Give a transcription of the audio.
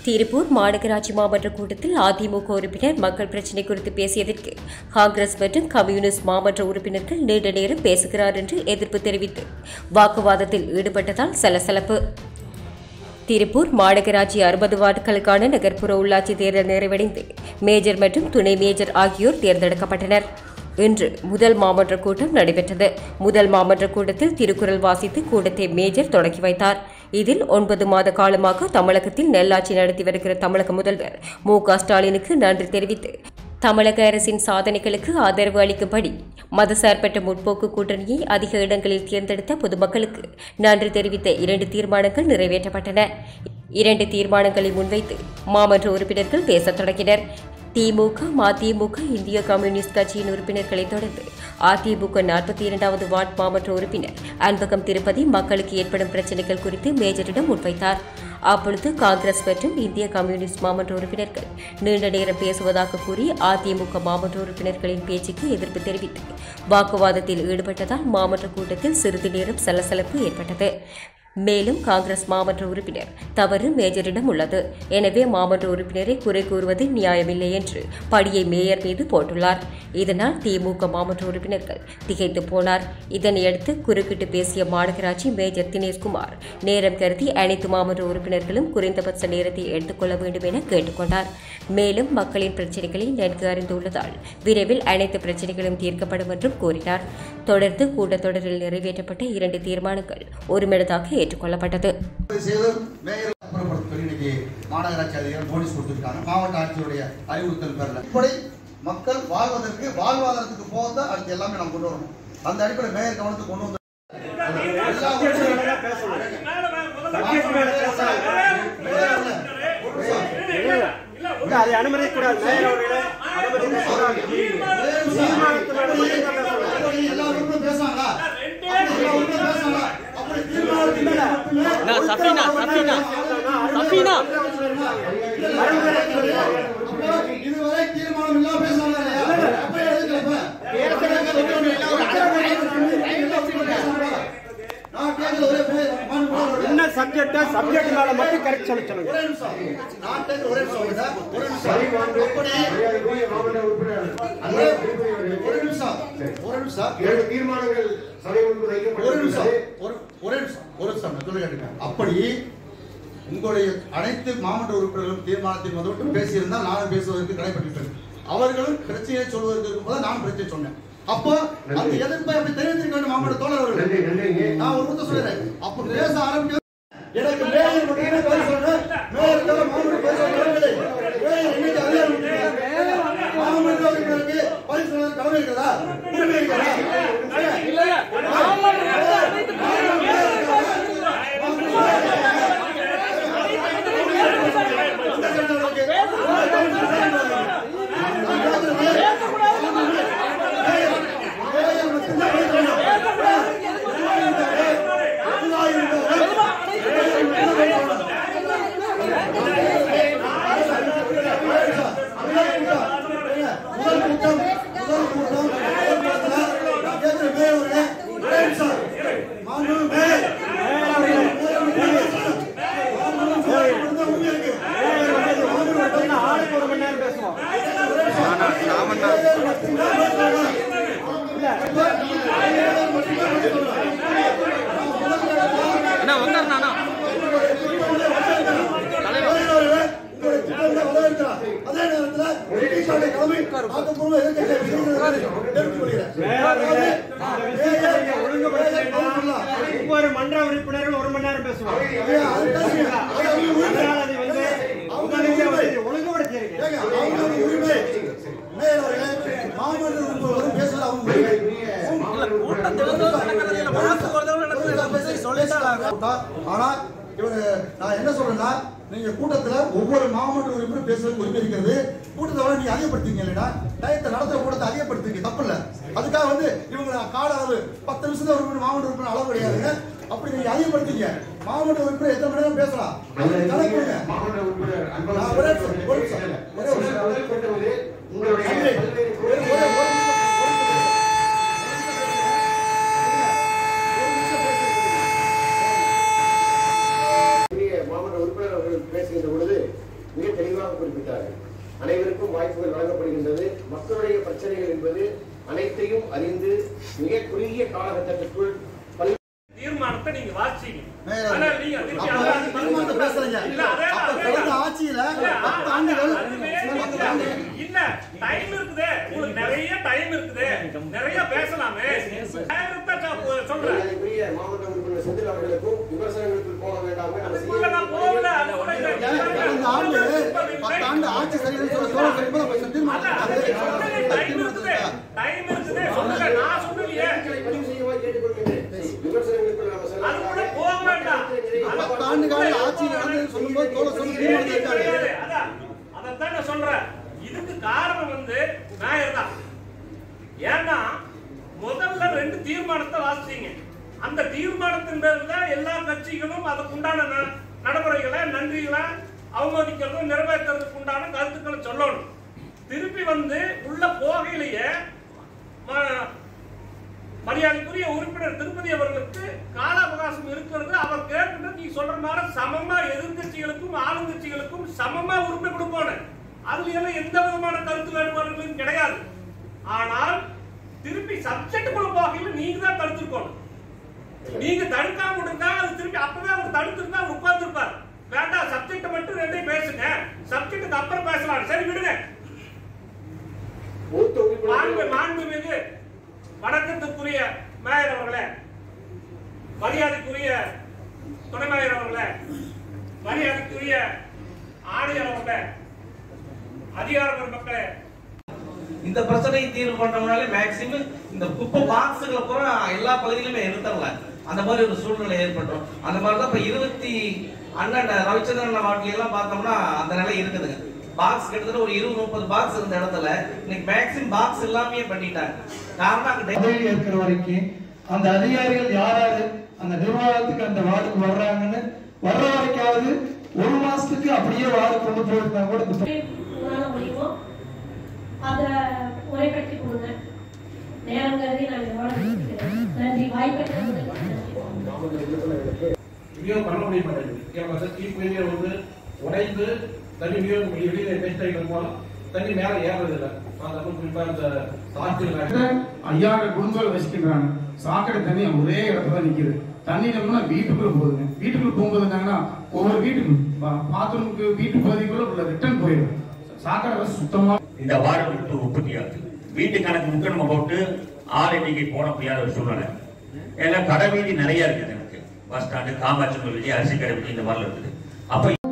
திருப்பூர் மாநகராட்சி மாமன்ற கூட்டத்தில் அதிமுக உறுப்பினர் மக்கள் பிரச்சினை குறித்து பேசியதற்கு காங்கிரஸ் மற்றும் கம்யூனிஸ்ட் மாமன்ற உறுப்பினர்கள் நீண்ட நேரம் பேசுகிறார் என்று எதிர்ப்பு தெரிவித்து வாக்குவாதத்தில் ஈடுபட்டதால் சலசலப்பு திருப்பூர் மாநகராட்சி அறுபது வார்டுகளுக்கான நகர்ப்புற உள்ளாட்சி தேர்தல் நிறைவடைந்து மேஜர் மற்றும் துணை மேஜர் ஆகியோர் தேர்ந்தெடுக்கப்பட்டனர் இன்று முதல் மாமன்ற கூட்டம் நடைபெற்றது முதல் மாமன்ற கூட்டத்தில் திருக்குறள் வாசித்து கூட்டத்தை மேஜர் தொடங்கி வைத்தார் இதில் ஒன்பது மாத காலமாக தமிழகத்தில் நெல்லாட்சி நடத்தி வருகிற தமிழக முதல்வர் மு க ஸ்டாலினுக்கு நன்றி தெரிவித்து தமிழக அரசின் சாதனைகளுக்கு ஆதரவு அளிக்கும்படி மதசார்பற்ற முற்போக்கு கூட்டணியை அதிக இடங்களில் தேர்ந்தெடுத்த பொதுமக்களுக்கு நன்றி தெரிவித்த இரண்டு தீர்மானங்கள் நிறைவேற்றப்பட்டன இரண்டு தீர்மானங்களை முன்வைத்து மாமன்ற உறுப்பினர்கள் பேசத் தொடங்கினர் திமுக மதிமுக இந்திய கம்யூனிஸ்ட் கட்சியின் உறுப்பினர்களை தொடர்ந்து அதிமுக நாற்பத்தி இரண்டாவது வார்டு மாமன்ற உறுப்பினர் அன்பகம் திருப்பதி மக்களுக்கு ஏற்படும் பிரச்சினைகள் குறித்து மேஜரிடம் முன்வைத்தார் அப்பொழுது காங்கிரஸ் மற்றும் இந்திய கம்யூனிஸ்ட் மாமன்ற உறுப்பினர்கள் நீண்ட நேரம் பேசுவதாக கூறி அதிமுக மாமன்ற உறுப்பினர்களின் பேச்சுக்கு எதிர்ப்பு தெரிவித்து வாக்குவாதத்தில் ஈடுபட்டதால் மாமன்ற கூட்டத்தில் சிறிது நேரம் சலசலப்பு ஏற்பட்டது மேலும் காங்கிரஸ் மாமன்ற உறுப்பினர் தவறு மேஜரிடம் உள்ளது எனவே மாமன்ற உறுப்பினரை குறை கூறுவது நியாயமில்லை என்று படியை மேயர் மீது போட்டுள்ளார் இதனால் திமுக மாமன்ற உறுப்பினர்கள் திகைத்து போனார் இதனையடுத்து குறுக்கிட்டு பேசிய மாநகராட்சி மேஜர் தினேஷ்குமார் நேரம் கருதி அனைத்து மாமன்ற உறுப்பினர்களும் குறைந்தபட்ச நேரத்தை எடுத்துக்கொள்ள வேண்டும் என கேட்டுக்கொண்டார் மேலும் மக்களின் பிரச்சினைகளை நன்கு அறிந்துள்ளதால் விரைவில் அனைத்து பிரச்சினைகளும் தீர்க்கப்படும் என்றும் கூறினார் தொடர்ந்து கூட்டத்தொடரில் நிறைவேற்றப்பட்ட இரண்டு தீர்மானங்கள் ஒருமிடதாக ஏற்றுக்கொள்ளப்பட்டது செய்து மேயர் அப்புறப்படுத்த சொல்லி இன்னைக்கு மாநகராட்சி அதிகாரிகள் நோட்டீஸ் கொடுத்திருக்காங்க மாவட்ட ஆட்சியுடைய அறிவுறுத்தல் பேர்ல இப்படி மக்கள் வாழ்வதற்கு வாழ்வாதாரத்துக்கு போக தான் அடுத்து எல்லாமே நம்ம கொண்டு வரணும் அந்த அடிப்படை மேயர் கவனத்துக்கு கொண்டு வந்து எல்லா உறுப்பினர்களும் இல்ல, அதை அனுமதிக்கக்கூடாது மேயர் அவர்களே அனுமதிக்கக்கூடாது அப்படி எல்லா உறுப்பினரும் பேசுவாங்களா அப்படி எல்லா உறுப்பினரும் பேசுவாங்களா அப்படி தீர்மானத்துக்கு மட்டுமே சஃபீனா சஃபீனா சஃபீனா அப்போ இதுவரை தீர்மானம் இல்லாம பேசுவாங்க இல்லையா? அப்ப எதுக்கு இப்ப? நான் கேட்கறது ஒரே பே- மனு போடுறது. என்ன சப்ஜெக்ட் சப்ஜெக்ட் மேல மட்டும் கரெக்ட் சொல்ல சொல்லுங்க ஒரே நிமிஷம். நான் கேட்கறது ஒரே நிமிஷம் உங்ககிட்ட. ஒரே நிமிஷம். அப்படி ஒரே- ஒரு நிமிஷம். ஒரு நிமிஷம். இரண்டு தீர்மானங்கள் சபை முன்பு ஒரு நிமிஷம். வைக்கப்பட்டுள்ளது ஒரு ஒரு நிமிஷம். ஒரு நிமிஷம். நான் சொல்ல கேட்டுங்க. அப்படி உங்களுடைய அனைத்து மாவட்ட உறுப்பினர்களும் தீர்மானத்தில் முதல்வட்டும் பேசியிருந்தால் நானும் பேசுவதற்கு தடைப்பட்டிருப்பேன் அவர்களும் பிரச்சனையை சொல்வதற்கு இருக்கும்போது நான் பிரச்சனை சொன்னேன் அப்போ அந்த எதிர்ப்பை அப்படி தெரிவித்திருக்க வேண்டும் மாவட்ட தோழர் அவர்கள் நன்றி நன்றிங்க நான் ஒரு முறை சொல்றேன் அப்ப பேச ஆரம்பிக்க எனக்கு மேயர் மட்டுமே பேச சொல்றேன் மேயர் தவிர மாமன்ற பேச சொல்லவில்லை மேயர் இன்னைக்கு அதிகாரம் கொடுத்திருக்காங்க. மாமன்ற உறுப்பினருக்கு பதில் சொல்வது கடமை இருக்கிறதா உரிமை இருக்கிறதா முதல் கூட்டம் முதல் கூட்டம் நான் கேட்கிற மேயர் அவர்களே, ஒரே நிமிஷம். மாண்பு மேயர். ஆளுக்கு ஒரு மணி நேரம் பேசுவோம் அண்ணா வந்துடுறேண்ணா அதே நேரத்துல பிரிட்டிஷாருடைய தலைமை ஆக்கப்பூர்வ எதிர்க்கட்சியை எதிர்க்கிறது எடுத்துக் கொள்கிறேன். மேயர் ஒழுங்குபடுத்தலைன்னா ஒவ்வொரு மன்ற உறுப்பினரும் ஒரு மணி நேரம் பேசுவோம் ஐயா, அது பேசுங்க. அது அவங்க உரிமை. அதனால அதை வந்து அவங்க உரிமை. ஒழுங்குபடுத்தியிருக்கீங்க ஏங்க, அவங்களுடைய உரிமை. மேயர் அவர்களே, மாமன்ற உறுப்பினர்களும் பேசுவது அவங்க உரிமை. ஆனா இவரு நான் என்ன சொல்றேன்னா நீங்க கூட்டத்துல ஒவ்வொரு மாவட்ட உறுப்பினர் பேசுறதுக்கு உரிமை இருக்கிறது கூட்டத்தை விட நீங்க அதிகப்படுத்தீங்க இல்லைன்னா டயத்தை நடத்துற கூட்டத்தை அதிகப்படுத்துங்க தப்பு இல்ல அதுக்காக வந்து இவங்க கால அளவு பத்து நிமிஷத்துல உறுப்பினர் மாவட்ட உறுப்பினர் அளவு கிடையாதுங்க அப்படி நீங்க அதிகப்படுத்தீங்க மாவட்ட உறுப்பினர் எத்தனை மணி நேரம் பேசலாம் அதுக்கு கணக்கு கொடுங்க. மாவட்ட உறுப்பினர் நான் ஒரே நிமிஷம், ஒரு நிமிஷம், ஒரே ஒரு நிமிஷம். அன்பு உங்களுடைய நன்றி. ஒரு- ஒரு- ஒரு நிமிஷம், ஒரு நிமிஷம். ஒரு நிமிஷம் பேசுறீங்க. மாவட்ட உறுப்பினர் அவர்கள் பேசுகின்ற பொழுது மிக தெளிவாக குறிப்பிட்டார்கள் அனைவருக்கும் வாய்ப்புகள் வழங்கப்படுகின்றது மக்களுடைய பிரச்சனைகள் என்பது அனைத்தையும் அறிந்து மிக குறுகிய காலகட்டத்திற்குள் பல்வேறு தீர்மானத்தை நீங்க வாசிச்சீங்க மேயர் ஆனா நீங்க திருப்பி அப்ப அதை- நீங்க தீர்மானத்தை பேசலைங்க. இல்ல, அதே தான், அப்ப அதே கடந்த தான். ஆட்சியில இல்ல, பத்து ஆண்டுகள் அதுவே பத்து இல்ல. ஆண்டுகள் இல்ல டைம் இருக்குதே உங்களுக்கு நிறைய டைம் இருக்குதே நிறைய பேசலாமே நேரத்தை நான் சொல்றேன் மரியாதைக்குரிய மாவட்ட உறுப்பினர் செந்தில் அவர்களுக்கும் விமர்சனங்களுக்குள் போக வேண்டாம் நம்ம அதுக்குள்ள நான் போகல அது கூட இல்ல. கடந்த ஆண்டு பத்து ஆண்டு ஆட்சி சரியில்லைன்னு சொல்ல தோழர் சொல்லும்போது அப்ப அல்ல, தீர்மானம் அது அது சொன்னதே டைம் இருக்குது டைம் இருக்குது சொல்லுங்க நான் சொல்லலையே பதிவு செய்யுமாறு கேட்டுக்கொள்கின்றேன் விமர்சனங்களுக்குள் நம்ம செல்ல அது கூட போக வேண்டாம் பத்து ஆண்டு கால ஆட்சி நடந்ததுன்னு சொல்லும்போது தோழர் சொல்லி தீர்மானத்தை இருக்காரு கிடையாது. அதான், அதைத்தான் நான் சொல்றேன். இதுக்கு காரணம் வந்து நாயர் தான். ஏன்னா முதல்ல ரெண்டு தீர்மானத்தை வாசிச்சீங்க அந்த தீர்மானத்தின் பேர்ல எல்லா கட்சிகளும் அதுக்கு உண்டான ந- நடைமுறைகளை நன்றிகளை அவமதிக்கிறதும் நிறைவேற்றுறதுக்கு உண்டான கருத்துக்களை சொல்லணும் திருப்பி வந்து உள்ள போகையிலேயே ம- மரியாதைக்குரிய உறுப்பினர் திருப்பதி அவர்களுக்கு கால அவகாசம் இருக்கிறது அவர் கேட்கின்ற நீ சொல்ற மாதிரி சமமா எதிர்கட்சிகளுக்கும் ஆளுங்கட்சிகளுக்கும் சமமா உரிமை கொடுக்கணும் அதுல எல்லாம் எந்த விதமான கருத்து வேறுபாடுகளும் கிடையாது ஆனால் திருப்பி சப்ஜெக்ட் குள்ள போகையில் நீங்க தான் தடுத்திருக்கணும் நீங்க தடுக்காம விட்டுருந்தா அது திருப்பி அப்பவே அவர் தடுத்திருந்தா அவர் உட்கார்ந்துருப்பார் வேண்டாம் சப்ஜெக்ட் மட்டும் ரெண்டையும் பேசுங்க சப்ஜெக்ட்டுக்கு அப்புறம் பேசலாம் சரி விடுங்க மூத்த மாண்பு உறுப்பினர் மாண்புமிகு வணக்கத்துக்குரிய மேயர் அவர்களே மரியாதைக்குரிய துணை மேயர் அவர்களே மரியாதைக்குரிய ஆணையர் அவர்களே அதிகார பெருமக்களே இந்த பிரச்சனையை தீர்வு பண்றவனாலே மேக்சிமம் இந்த குப்பை பாக்ஸுகளை பூரா எல்லா பகுதியிலுமே நிறுத்தலாம் அந்த மாதிரி ஒரு சூழ்நிலை ஏற்பட்டோம் அந்த மாதிரி தான் இப்ப இருபத்தி அண்ணன் ரவிச்சந்திரன் வாட்டில எல்லாம் பார்த்தோம்னா அந்த நிலை இருக்குதுங்க பாக்ஸ் கிட்டத்தட்ட ஒரு இருபது முப்பது பாக்ஸ் இருந்த இடத்துல இன்னைக்கு மேக்சிமம் பாக்ஸ் எல்லாமே பண்ணிட்டாங்க காரணம் அங்க பதவி இருக்கிற வரைக்கும் அந்த அதிகாரிகள் யார் யாரு அந்த நிர்வாகத்துக்கு அந்த வார்டுக்கு வர்றாங்கன்னு வர்ற வரைக்காவது ஒரு மாசத்துக்கு அப்படியே வார்டு கொண்டு போயிருந்தா கூட இந்த உங்களால முடியுமோ அதை முறைப்படுத்தி கொடுங்க நேரம் கருதி நான் இதோட நிறுத்திக்கிறேன். நன்றி வாய்ப்பு நன்றி மாவட்ட உறுப்பினர்களுக்கு விநியோகம் பண்ண முடிய மாட்டேங்குது ஏன்னா கீப் விநியோகம் வந்து உடைந்து தண்ணி விநியோகம் வெளியில வேஸ்ட் ஆகிட்டு மூலம் தண்ணி மேல ஏறது இல்லை அது குறிப்பா இந்த சாட்சிகள் ஐயாயிரம் குடும்பங்கள் வசிக்கின்றாங்க சாக்கடை தண்ணி ஒரே இடத்துல தான் நிக்குது தண்ணி நம்மனா வீட்டுக்குள்ள போகுதுங்க வீட்டுக்குள்ள போகும்போது என்னங்கன்னா ஒவ்வொரு வீட்டுக்கும் பாத்ரூமுக்கு வீட்டு பகுதிக்குள்ள உள்ள ரிட்டர்ன் போயிடும் சாக்கடை வசதி சுத்தமா இந்த வார்டு விட்டு உற்பத்தி ஆகுது வீட்டு கணக்கு முக்க நம்ம போட்டு ஆள் எண்ணிக்கை போட முடியாத ஒரு சூழ்நிலை ஏன்னா கடை வீதி நிறைய இருக்குது எனக்கு பஸ் ஸ்டாண்டு காமாட்சி வீதி அரிசி கடை வீதி இந்த மாதிரிலாம் இருக்குது அப்ப